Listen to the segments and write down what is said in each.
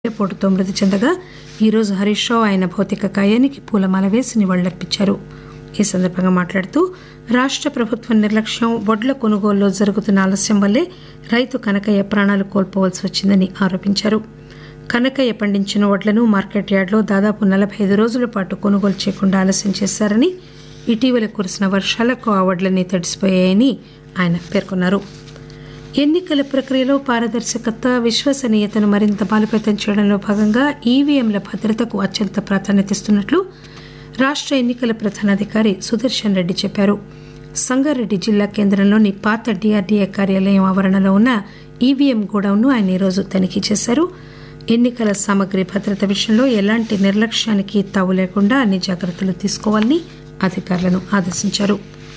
గుండెపోటుతో మృతి చెందగా ఈరోజు హరీష్ రావు ఆయన భౌతిక కాయానికి పూలమాల వేసి నివాళులర్పించారు ఈ సందర్భంగా మాట్లాడుతూ రాష్ట ప్రభుత్వం నిర్లక్ష్యం వడ్ల కొనుగోలులో జరుగుతున్న ఆలస్యం వల్లే రైతు కనకయ్య ప్రాణాలు కోల్పోవలసి వచ్చిందని ఆరోపించారు కనకయ్య పండించిన వడ్లను మార్కెట్ యార్డులో దాదాపు నలభై ఐదు రోజుల పాటు కొనుగోలు చేయకుండా ఆలస్యం చేశారని ఇటీవల కురిసిన వర్షాలకు ఆ వడ్లన్నీ తడిసిపోయాయని ఆయన పేర్కొన్నారు ఎన్నికల ప్రక్రియలో పారదర్శకత విశ్వసనీయతను మరింత బలోపేతం చేయడంలో భాగంగా ఈవీఎంల భద్రతకు అత్యంత ప్రాధాన్యత ఇస్తున్నట్లు రాష్ట ఎన్నికల ప్రధానాధికారి సుదర్శన్ రెడ్డి చెప్పారు సంగారెడ్డి జిల్లా కేంద్రంలోని పాత డిఆర్డీఏ కార్యాలయం ఆవరణలో ఉన్న ఈవీఎం గోడౌన్ను ఆయన ఈరోజు తనిఖీ చేశారు ఎన్నికల సామగ్రి భద్రత విషయంలో ఎలాంటి నిర్లక్ష్యానికి తావు లేకుండా అన్ని జాగ్రత్తలు తీసుకోవాలని అధికారులను ఆదేశించారు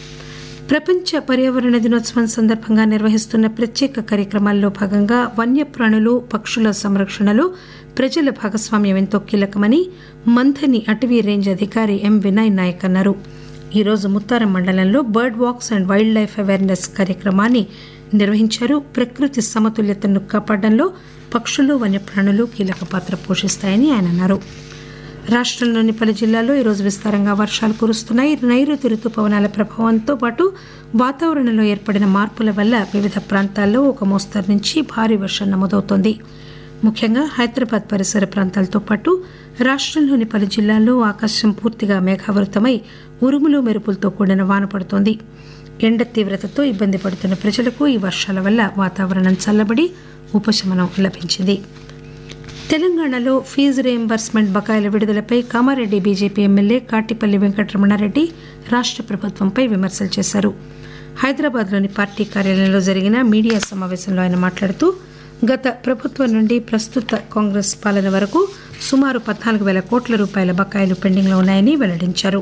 ప్రపంచ పర్యావరణ దినోత్సవం సందర్భంగా నిర్వహిస్తున్న ప్రత్యేక కార్యక్రమాల్లో భాగంగా వన్యప్రాణులు పక్షుల సంరక్షణలో ప్రజల భాగస్వామ్యం ఎంతో కీలకమని మంథని అటవీ రేంజ్ అధికారి ఎం వినయ్ నాయక్ అన్నారు ఈరోజు ముత్తారం మండలంలో bird walks and wild life awareness కార్యక్రమాన్ని నిర్వహించారు ప్రకృతి సమతుల్యతను కాపాడడంలో పక్షులు వన్యప్రాణులు కీలక పాత్ర పోషిస్తాయని ఆయన అన్నారు రాష్టంలోని పలు జిల్లాల్లో ఈరోజు విస్తారంగా వర్షాలు కురుస్తున్నాయి నైరుతి రుతుపవనాల ప్రభావంతో పాటు వాతావరణంలో ఏర్పడిన మార్పుల వల్ల వివిధ ప్రాంతాల్లో ఒక మోస్తరు నుంచి భారీ వర్షం నమోదవుతోంది ముఖ్యంగా హైదరాబాద్ పరిసర ప్రాంతాలతో పాటు రాష్టంలోని పలు జిల్లాల్లో ఆకాశం పూర్తిగా మేఘావృతమై ఉరుములు మెరుపులతో కూడిన వాన పడుతోంది ఎండ తీవ్రతతో ఇబ్బంది పడుతున్న ప్రజలకు ఈ వర్షాల వల్ల వాతావరణం చల్లబడి ఉపశమనం లభించింది తెలంగాణలో ఫీజు రీయింబర్స్మెంట్ బకాయిల విడుదలపై కామారెడ్డి బీజేపీ ఎమ్మెల్యే కాటిపల్లి వెంకటరమణారెడ్డి రాష్ట ప్రభుత్వంపై విమర్శలు చేశారు హైదరాబాద్లోని పార్టీ కార్యాలయంలో జరిగిన మీడియా సమావేశంలో ఆయన మాట్లాడుతూ గత ప్రభుత్వం నుండి ప్రస్తుత కాంగ్రెస్ పాలన వరకు సుమారు పద్నాలుగు వేల కోట్ల రూపాయల బకాయిలు పెండింగ్లో ఉన్నాయని వెల్లడించారు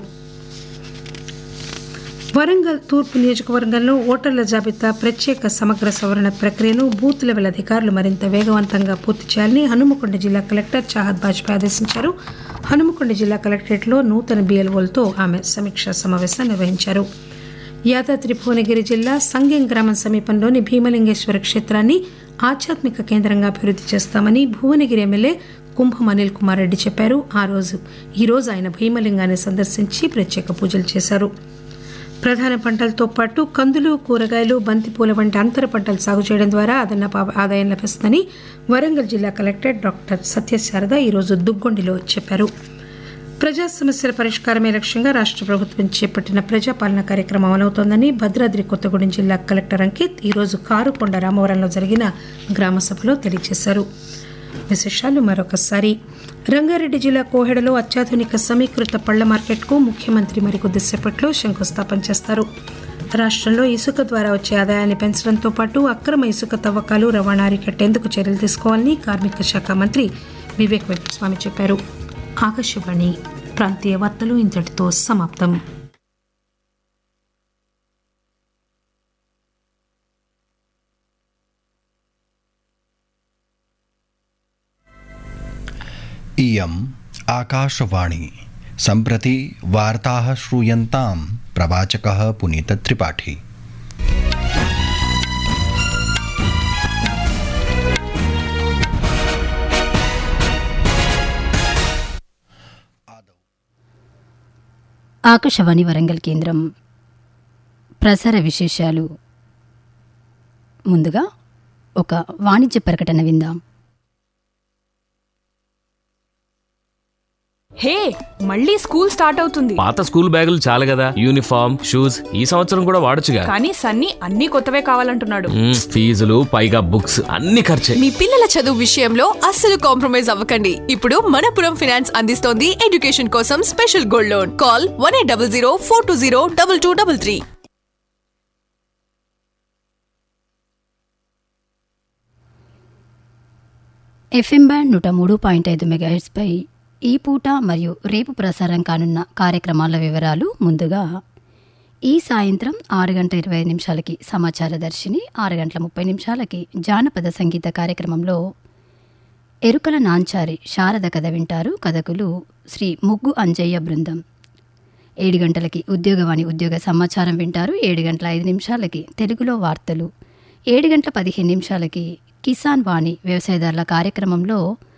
వరంగల్ తూర్పు నియోజకవర్గంలో ఓటర్ల జాబితా ప్రత్యేక సమగ్ర సవరణ ప్రక్రియను బూత్ లెవెల్ అధికారులు మరింత వేగవంతంగా పూర్తి చేయాలని హనుమకొండ జిల్లా కలెక్టర్ చాహద్ బాజ్పేయి ఆదేశించారు హనుమకొండ జిల్లా కలెక్టరేట్లో నూతన బీఎల్ఓలతో ఆమె సమీక్షా సమావేశం నిర్వహించారు యాదాద్రి భువనగిరి జిల్లా సంగెం గ్రామం సమీపంలోని భీమలింగేశ్వర క్షేత్రాన్ని ఆధ్యాత్మిక కేంద్రంగా అభివృద్ది చేస్తామని భువనగిరి ఎమ్మెల్యే కుంభం అనిల్ కుమార్ రెడ్డి చెప్పారు ఆ రోజు ఈ రోజు ఆయన భీమలింగాన్ని సందర్శించి ప్రత్యేక పూజలు చేశారు ప్రధాన పంటలతో పాటు కందులు కూరగాయలు బంతిపూల వంటి అంతర పంటలు సాగు చేయడం ద్వారా అదనపు ఆదాయం లభిస్తుందని వరంగల్ జిల్లా కలెక్టర్ డాక్టర్ సత్యశారద ఈరోజు దుగ్గొండిలో చెప్పారు ప్రజా సమస్యల పరిష్కారమే లక్ష్యంగా రాష్ట ప్రభుత్వం చేపట్టిన ప్రజాపాలన కార్యక్రమం అమలవుతోందని భద్రాద్రి కొత్తగూడెం జిల్లా కలెక్టర్ అంకిత్ ఈరోజు కారుకొండ రామవరంలో జరిగిన గ్రామ సభలో తెలియజేశారు విశేషాలు మరొకసారి రంగారెడ్డి జిల్లా కోహెడలో అత్యాధునిక సమీకృత పళ్ల మార్కెట్కు ముఖ్యమంత్రి మరికొద్దిసేపట్లో శంకుస్థాపన చేస్తారు రాష్టంలో ఇసుక ద్వారా వచ్చే ఆదాయాన్ని పెంచడంతో పాటు అక్రమ ఇసుక తవ్వకాలు రవాణా అరికట్టేందుకు చర్యలు తీసుకోవాలని కార్మిక శాఖ మంత్రి వివేక్ వెంకటస్వామి చెప్పారు ఆకాశవాణి ప్రాంతీయ వార్తలు ఇంతటితో సమాప్తం इयम् आकाशवाणी सम्प्रति वार्ताः श्रूयन्तां प्रवाचकः पुनीतत्रिपाठी ఆకాశవాణి వరంగల్ కేంద్రం ప్రసార విశేషాలు ముందుగా ఒక వాణిజ్య ప్రకటన విందాం హే మళ్ళీ స్కూల్ స్టార్ట్ అవుతుంది పాత స్కూల్ బ్యాగులు చాలు కదా యూనిఫామ్ షూస్ ఈ సంవత్సరం కూడా వాడొచ్చుగా కానీ సన్నీ అన్ని కొత్తవే కావాలంటున్నాడు మ్మ్, ఫీజులు పైగా బుక్స్ అన్ని ఖర్చే మీ పిల్లల చదువు విషయంలో అస్సలు కాంప్రమైజ్ అవ్వకండి ఇప్పుడు మనపురం ఫైనాన్స్ అందిస్తోంది ఎడ్యుకేషన్ కోసం special gold loan call one eight double zero four two zero double two double three FM band నూట మూడు పాయింట్ ఐదు మెగాహెట్స్పై ఈ పూట మరియు రేపు ప్రసారం కానున్న కార్యక్రమాల వివరాలు ముందుగా ఈ సాయంత్రం ఆరు గంటల ఇరవై ఐదు నిమిషాలకి సమాచార దర్శిని ఆరు గంటల ముప్పై నిమిషాలకి జానపద సంగీత కార్యక్రమంలో ఎరుకల నాంచారి శారద కథ వింటారు కథకులు శ్రీ ముగ్గు అంజయ్య బృందం ఏడు గంటలకి ఉద్యోగవాణి ఉద్యోగ సమాచారం వింటారు ఏడు గంటల ఐదు నిమిషాలకి తెలుగులో వార్తలు ఏడు గంటల పదిహేను నిమిషాలకి కిసాన్ వాణి వ్యవసాయదారుల కార్యక్రమంలో